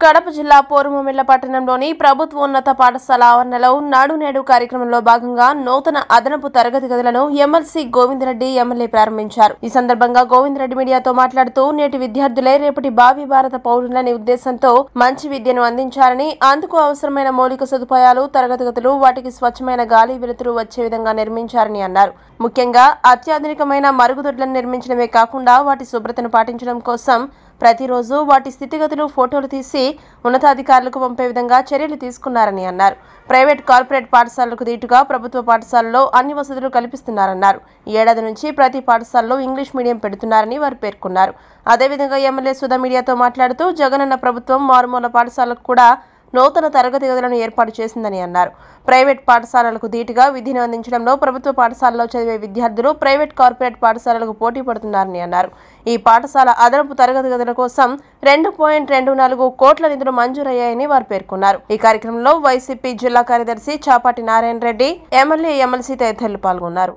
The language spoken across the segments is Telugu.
కడప జిల్లా పోరుమమిళ్ల పట్టణంలోని ప్రభుత్వ ఉన్నత పాఠశాల ఆవరణలో నాడు నేడు కార్యక్రమంలో భాగంగా నూతన అదనపు తరగతి గదులను ఎమ్మెల్సీ గోవిందరెడ్డి ఎమ్మెల్యే ప్రారంభించారు ఈ సందర్భంగా గోవిందరెడ్డి మీడియాతో మాట్లాడుతూ నేటి విద్యార్థులే రేపటి భావి భారత పౌరులని ఉద్దేశంతో మంచి విద్యను అందించాలని అందుకు అవసరమైన మౌలిక సదుపాయాలు తరగతి గదులు వాటికి స్వచ్ఛమైన గాలి వెలుతురు వచ్చే విధంగా నిర్మించారని అన్నారు ముఖ్యంగా అత్యాధునికమైన మరుగుదొడ్లను నిర్మించడమే కాకుండా వాటి శుభ్రతను పాటించడం కోసం ప్రతిరోజు వాటి స్థితిగతులు ఫోటోలు తీసి ఉన్నతాధికారులకు పంపే విధంగా చర్యలు తీసుకున్నారని అన్నారు ప్రైవేట్ కార్పొరేట్ పాఠశాలలకు దీటుగా ప్రభుత్వ పాఠశాలలో అన్ని వసతులు కల్పిస్తున్నారన్నారు ఈ ఏడాది నుంచి ప్రతి పాఠశాలలో ఇంగ్లీష్ మీడియం పెడుతున్నారని వారు పేర్కొన్నారు అదేవిధంగా ఎమ్మెల్యే సుధా మీడియాతో మాట్లాడుతూ జగనన్న ప్రభుత్వం మారుమూల పాఠశాలకు కూడా నూతన తరగతి గదులను ఏర్పాటు చేసిందని అన్నారు ప్రైవేట్ పాఠశాలలకు ధీటుగా విధిని అందించడంలో ప్రభుత్వ పాఠశాలలో చదివే విద్యార్థులు ప్రైవేట్ కార్పొరేట్ పాఠశాలలకు పోటీ పడుతున్నారని అన్నారు ఈ పాఠశాల అదనపు తరగతి గదుల కోసం రెండు పాయింట్ రెండు నాలుగు కోట్ల నిధులు మంజూరయ్యాయని వారు పేర్కొన్నారు ఈ కార్యక్రమంలో వైసీపీ జిల్లా కార్యదర్శి చాపాటి నారాయణ రెడ్డి ఎమ్మెల్యే ఎమ్మెల్సీ తదితరులు పాల్గొన్నారు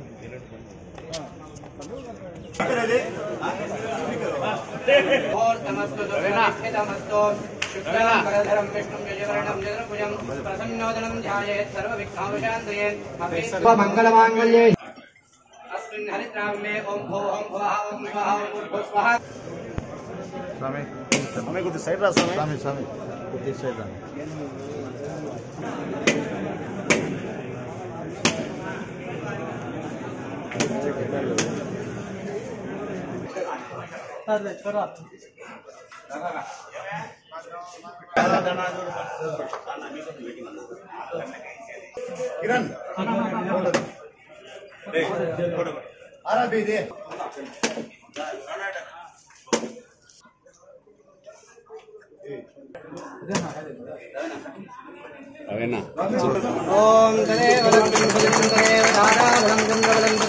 नमस्तु शुक्लां वरधरं विष्णुं यजवर्णं चतुर्भुजं प्रसन्नोदनं ध्यायेत् सर्वविघ्नोपशान्तयेत् मङ्गलमाङ्गल्ये अस्मिन् हरिद्राम्ये ॐ भो ॐ भुवः ॐ विवः ॐ भूर्भुवः स्वः స్వామి స్వామి కొద్ది సైడ్ రా స్వామి స్వామి స్వామి కొద్ది సైడ్ రా కిరణ్ ఆరా బీది ॐ तदेव लक्ष्मीं फलितं तदेव दाराबलं चन्द्रबलं